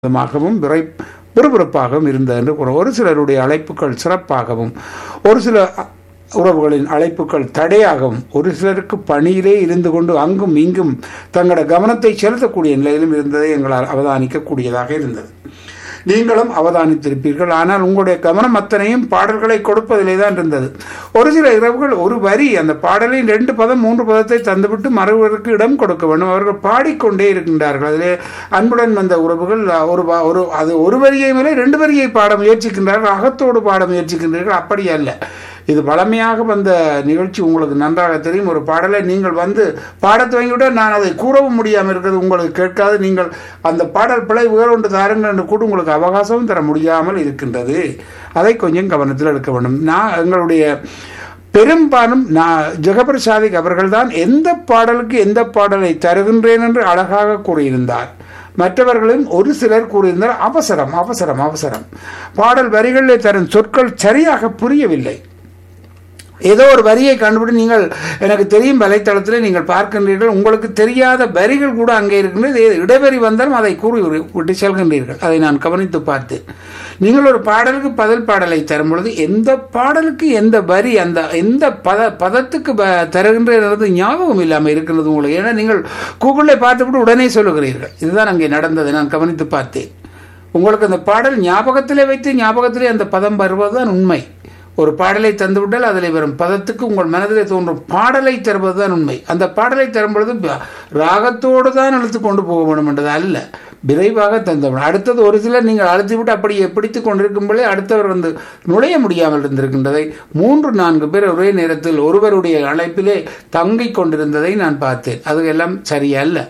விதமாகவும் விரை விறுவிறுப்பாகவும் இருந்தது என்று கூற ஒரு சிலருடைய அழைப்புகள் சிறப்பாகவும் ஒரு சில அ- உறவுகளின் அழைப்புகள் தடையாகவும் ஒரு சிலருக்கு பணியிலே இருந்து கொண்டு அங்கும் இங்கும் தங்களோட கவனத்தை செலுத்தக்கூடிய நிலையிலும் இருந்ததை எங்களால் அவதானிக்கக்கூடியதாக இருந்தது நீங்களும் அவதானித்திருப்பீர்கள் ஆனால் உங்களுடைய கவனம் அத்தனையும் பாடல்களை கொடுப்பதிலே தான் இருந்தது ஒரு சில இரவுகள் ஒரு வரி அந்த பாடலின் ரெண்டு பதம் மூன்று பதத்தை தந்துவிட்டு மறுவருக்கு இடம் கொடுக்க வேண்டும் அவர்கள் பாடிக்கொண்டே இருக்கின்றார்கள் அதிலே அன்புடன் வந்த உறவுகள் ஒரு வா- ஒரு அது ஒரு வரியை மேலே ரெண்டு வரியை பாட முயற்சிக்கின்றார்கள் அகத்தோடு பாட முயற்சிக்கின்றீர்கள் அப்படி அல்ல இது பழமையாக வந்த நிகழ்ச்சி உங்களுக்கு நன்றாக தெரியும் ஒரு பாடலை நீங்கள் வந்து பாடத் துவங்கிவிட்டால் நான் அதை கூறவும் முடியாமல் இருக்கிறது உங்களுக்கு கேட்காது நீங்கள் அந்த பாடல் பிழை வேறொன்று தாருங்கள் என்று கூட உங்களுக்கு அவகாசமும் தர முடியாமல் இருக்கின்றது அதை கொஞ்சம் கவனத்தில் எடுக்க வேண்டும் நான் எங்களுடைய பெரும்பாலும் நான் ஜெகபர் சாதிக் அவர்கள்தான் எந்த பாடலுக்கு எந்த பாடலை தருகின்றேன் என்று அழகாக கூறியிருந்தார் மற்றவர்களும் ஒரு சிலர் கூறியிருந்தார் அவசரம் அவசரம் அவசரம் பாடல் வரிகளிலே தரும் சொற்கள் சரியாக புரியவில்லை ஏதோ ஒரு வரியை கண்டுபிடி நீங்கள் எனக்கு தெரியும் வலைத்தளத்தில் நீங்கள் பார்க்கின்றீர்கள் உங்களுக்கு தெரியாத வரிகள் கூட அங்கே இருக்கின்றது ஏ- இடைவெளி வந்தாலும் அதை கூறி விடு- விட்டு செல்கின்றீர்கள் அதை நான் கவனித்து பார்த்தேன் நீங்கள் ஒரு பாடலுக்கு பதில் பாடலை தரும் பொழுது எந்த பாடலுக்கு எந்த வரி அந்த எந்த பத பதத்துக்கு ப- தருகின்றது ஞாபகம் இல்லாமல் இருக்கின்றது உங்களுக்கு ஏன்னா நீங்கள் கூகுளில் பார்த்துவிட்டு உடனே சொல்லுகிறீர்கள் இதுதான் அங்கே நடந்தது நான் கவனித்து பார்த்தேன் உங்களுக்கு அந்த பாடல் ஞாபகத்திலே வைத்து ஞாபகத்திலே அந்த பதம் வருவதுதான் உண்மை ஒரு பாடலை தந்துவிட்டால் அதில் வரும் பதத்துக்கு உங்கள் மனதிலே தோன்றும் பாடலை தருவதுதான் உண்மை அந்த பாடலை தரும் பொழுது ப- ராகத்தோடு தான் அழுத்து கொண்டு போக வேண்டும் என்றது அல்ல விரைவாக தந்தவன் அடுத்தது ஒரு சிலர் நீங்கள் அழுத்தி விட்டு அப்படியே பிடித்து கொண்டிருக்கும் பொழுதே அடுத்தவர் வந்து நுழைய முடியாமல் இருந்திருக்கின்றதை மூன்று நான்கு பேர் ஒரே நேரத்தில் ஒருவருடைய அழைப்பிலே தங்கிக் கொண்டிருந்ததை நான் பார்த்தேன் அது எல்லாம் சரியல்ல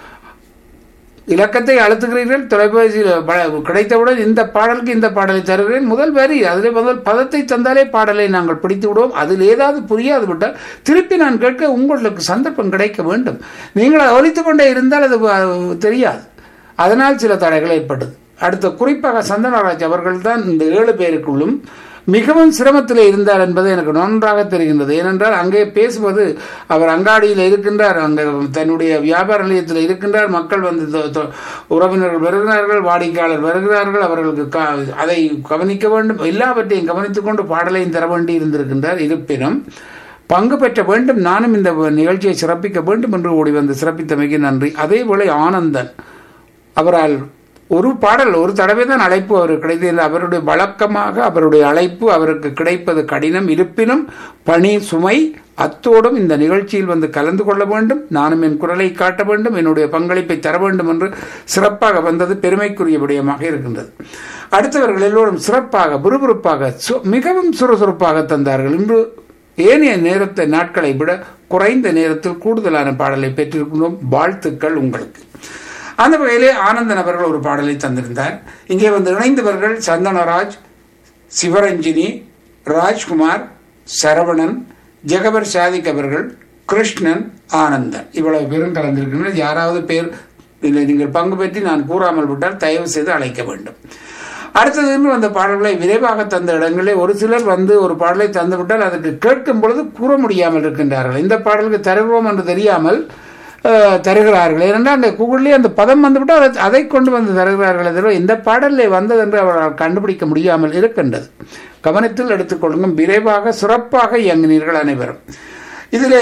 இலக்கத்தை அழுத்துகிறீர்கள் தொலைபேசியில் ப- கிடைத்தவுடன் இந்த பாடலுக்கு இந்த பாடலை தருகிறேன் முதல் வரி அதில் முதல் பதத்தை தந்தாலே பாடலை நாங்கள் பிடித்து விடுவோம் அதில் ஏதாவது புரியாது விட்டால் திருப்பி நான் கேட்க உங்களுக்கு சந்தர்ப்பம் கிடைக்க வேண்டும் நீங்கள் அதை ஒலித்துக் கொண்டே இருந்தால் அது அஹ், தெரியாது அதனால் சில தடைகள் ஏற்பட்டது அடுத்த குறிப்பாக சந்தனராஜ் அவர்கள் தான் இந்த ஏழு பேருக்குள்ளும் மிகவும் சிரமத்தில் இருந்தார் என்பது எனக்கு நன்றாக தெரிகின்றது ஏனென்றால் அங்கே பேசுவது அவர் அங்காடியில் இருக்கின்றார் அங்கே தன்னுடைய வியாபார நிலையத்தில் இருக்கின்றார் மக்கள் வந்து தொ- தொ- உறவினர்கள் வருகிறார்கள் வாடிக்கையாளர் வருகிறார்கள் அவர்களுக்கு க- அதை கவனிக்க வேண்டும் எல்லாவற்றையும் கவனித்துக் கொண்டு பாடலையும் தர வேண்டி இருந்திருக்கின்றார் இருப்பினும் பங்கு பெற்ற வேண்டும் நானும் இந்த நிகழ்ச்சியை சிறப்பிக்க வேண்டும் என்று ஓடி வந்து சிறப்பித்தமைக்கு நன்றி அதே போல ஆனந்தன் அவரால் ஒரு பாடல் ஒரு தடவை தான் அழைப்பு அவருக்கு கிடைத்தது அவருடைய வழக்கமாக அவருடைய அழைப்பு அவருக்கு கிடைப்பது கடினம் இருப்பினும் பணி சுமை அத்தோடும் இந்த நிகழ்ச்சியில் வந்து கலந்து கொள்ள வேண்டும் நானும் என் குரலை காட்ட வேண்டும் என்னுடைய பங்களிப்பை தர வேண்டும் என்று சிறப்பாக வந்தது பெருமைக்குரிய விடயமாக இருக்கின்றது அடுத்தவர்கள் எல்லோரும் சிறப்பாக விறுவிறுப்பாக சு- மிகவும் சுறுசுறுப்பாக தந்தார்கள் இன்று ஏனைய நேரத்தை நாட்களை விட குறைந்த நேரத்தில் கூடுதலான பாடலை பெற்றிருக்கின்றோம் வாழ்த்துக்கள் உங்களுக்கு அந்த வகையிலே ஆனந்தன் அவர்கள் ஒரு பாடலை தந்திருந்தார் இங்கே வந்து இணைந்தவர்கள் சந்தனராஜ் சிவரஞ்சினி ராஜ்குமார் சரவணன் ஜெகபர் சாதிக் அவர்கள் கிருஷ்ணன் ஆனந்தன் இவ்வளவு பேரும் கலந்திருக்கின்றனர் யாராவது பேர் இதில் நீங்கள் பங்கு பெற்றி நான் கூறாமல் விட்டால் தயவு செய்து அழைக்க வேண்டும் அடுத்தது இன்னும் அந்த பாடல்களை விரைவாக தந்த இடங்களில் ஒரு சிலர் வந்து ஒரு பாடலை தந்து விட்டால் அதுக்கு கேட்கும் பொழுது கூற முடியாமல் இருக்கின்றார்கள் இந்த பாடலுக்கு தருகிறோம் என்று தெரியாமல் அஹ், தருகிறார்கள் ஏனென்றால் அந்த கூகுளிலே அந்த பதம் வந்துவிட்டால் அதை- அதை கொண்டு வந்து தருகிறார்கள் தவிர இந்த பாடலில் வந்தது என்று அவரால் கண்டுபிடிக்க முடியாமல் இருக்கின்றது கவனத்தில் எடுத்துக்கொள்ளுங்கள் விரைவாக சிறப்பாக இயங்கினீர்கள் அனைவரும் இதிலே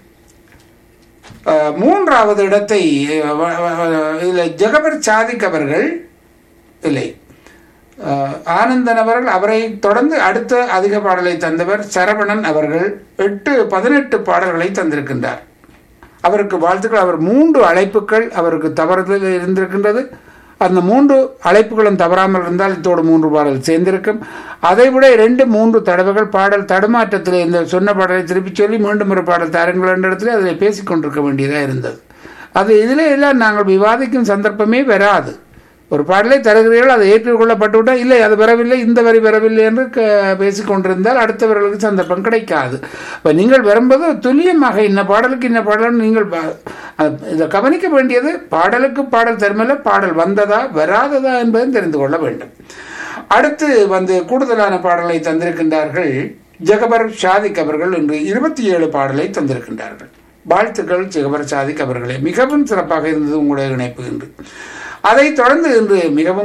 அஹ், மூன்றாவது இடத்தை அஹ், வ- வ- இதில் ஜெகபர் சாதிக் அவர்கள் இல்லை அஹ், ஆனந்தன் அவர்கள் அவரை தொடர்ந்து அடுத்த அதிக பாடலை தந்தவர் சரவணன் அவர்கள் எட்டு பதினெட்டு பாடல்களை தந்திருக்கின்றார் அவருக்கு வாழ்த்துக்கள் அவர் மூன்று அழைப்புகள் அவருக்கு தவறுதல் இருந்திருக்கின்றது அந்த மூன்று அழைப்புகளும் தவறாமல் இருந்தால் இத்தோடு மூன்று பாடல் சேர்ந்திருக்கும் அதைவிட இரண்டு மூன்று தடவைகள் பாடல் தடுமாற்றத்தில் இந்த சொன்ன பாடலை திருப்பி சொல்லி மீண்டும் ஒரு பாடல் தாருங்கள் என்ற இடத்துல அதில் பேசிக்கொண்டிருக்க வேண்டியதாக இருந்தது அது இதில் எல்லாம் நாங்கள் விவாதிக்கும் சந்தர்ப்பமே வராது ஒரு பாடலை தருகிறீர்கள் அதை ஏற்றுக்கொள்ளப்பட்டு விட்டால் இல்லை அது வரவில்லை இந்த வரி வரவில்லை என்று க- பேசிக்கொண்டிருந்தால் அடுத்தவர்களுக்கு சந்தர்ப்பம் கிடைக்காது இப்போ நீங்கள் வரும்போது துல்லியமாக இன்ன பாடலுக்கு இன்ன பாடல் நீங்கள் ப- அஹ் இதை கவனிக்க வேண்டியது பாடலுக்கு பாடல் தருமல்ல பாடல் வந்ததா வராததா என்பதை தெரிந்து கொள்ள வேண்டும் அடுத்து வந்து கூடுதலான பாடலை தந்திருக்கின்றார்கள் ஜெகபர் ஷாதிக் அவர்கள் இன்று இருபத்தி ஏழு பாடலை தந்திருக்கின்றார்கள் வாழ்த்துக்கள் ஜெகபர் சாதிக் அவர்களே மிகவும் சிறப்பாக இருந்தது உங்களுடைய இணைப்பு என்று அதைத் தொடர்ந்து இன்று மிகவும்